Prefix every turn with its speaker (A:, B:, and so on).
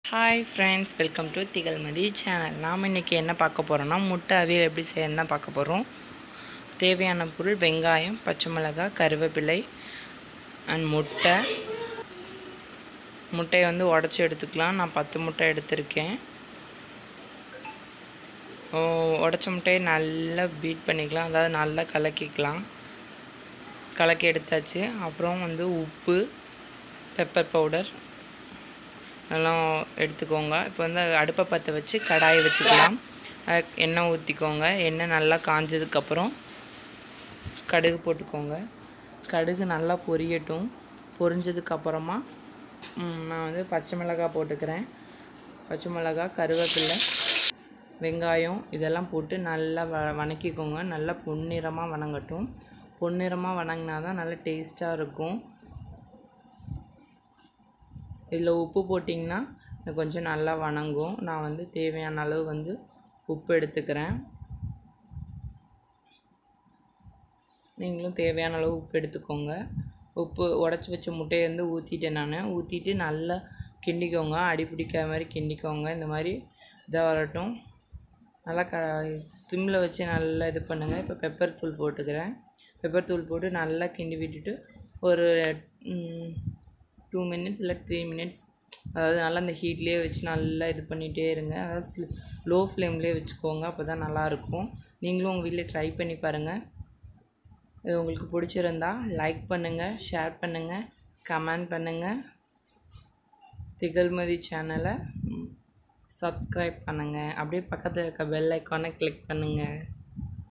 A: hi friends welcome to Thigazhmathi channel நாம் இன்றைக்கி என்ன பார்க்க போகிறோன்னா முட்டை அவியல் எப்படி செய்யணும் தான் பார்க்க போகிறோம் தேவையான பொருள் வெங்காயம் பச்சை மிளகாய் கருவேப்பிலை அண்ட் முட்டை முட்டையை வந்து உடச்சி எடுத்துக்கலாம் நான் பத்து முட்டை எடுத்திருக்கேன் ஓ, உடச்ச முட்டையை நல்லா பீட் பண்ணிக்கலாம் அதாவது நல்லா கலக்கிக்கலாம் கலக்கி எடுத்தாச்சு அப்புறம் வந்து உப்பு பெப்பர் பவுடர் எல்லாம் எடுத்துக்கோங்க இப்போ வந்து அடுப்பை பற்ற வச்சு கடாயை வச்சுக்கலாம் அதுக்கு எண்ணெய் ஊற்றிக்கோங்க எண்ணெய் நல்லா காஞ்சதுக்கப்புறம் கடுகு போட்டுக்கோங்க கடுகு நல்லா பொரியட்டும் பொரிஞ்சதுக்கப்புறமா நான் வந்து பச்சை மிளகாய் போட்டுக்கிறேன் பச்சை மிளகாய் கருவேப்பிலை வெங்காயம் இதெல்லாம் போட்டு நல்லா வ வணக்கிக்கோங்க நல்லா பொன்னிறமாக வணங்கட்டும் பொன்னிறமாக வணங்கினா தான் நல்லா டேஸ்ட்டாக இருக்கும் இதில் உப்பு போட்டிங்கன்னா இன்னும் கொஞ்சம் நல்லா வணங்கும் நான் வந்து தேவையான அளவு வந்து உப்பு எடுத்துக்கிறேன் நீங்களும் தேவையான அளவு உப்பு எடுத்துக்கோங்க உப்பு உடச்சி வச்ச முட்டையை வந்து ஊற்றிட்டேன் நான் ஊற்றிட்டு நல்லா கிண்டிக்கோங்க அடி பிடிக்காத மாதிரி கிண்டிக்கோங்க இந்த மாதிரி இதாக வரட்டும் நல்லா க சிம்மில் வச்சு நல்லா இது பண்ணுங்கள் இப்போ பெப்பர் தூள் போட்டுக்கிறேன் பெப்பர் தூள் போட்டு நல்லா கிண்டி விட்டுட்டு ஒரு டூ மினிட்ஸ் இல்லை த்ரீ மினிட்ஸ் அதாவது நல்லா அந்த ஹீட்லேயே வச்சு நல்லா இது பண்ணிகிட்டே இருங்க அதாவது லோ ஃப்ளேம்லேயே வச்சுக்கோங்க அப்போ தான் நல்லாயிருக்கும் நீங்களும் உங்கள் வீட்டில் ட்ரை பண்ணி பாருங்கள் இது உங்களுக்கு பிடிச்சிருந்தா லைக் பண்ணுங்கள் ஷேர் பண்ணுங்கள் கமெண்ட் பண்ணுங்கள் திகழ்மதி சேனலை சப்ஸ்கிரைப் பண்ணுங்கள் அப்படியே பக்கத்தில் இருக்க பெல் ஐக்கானை கிளிக் பண்ணுங்கள்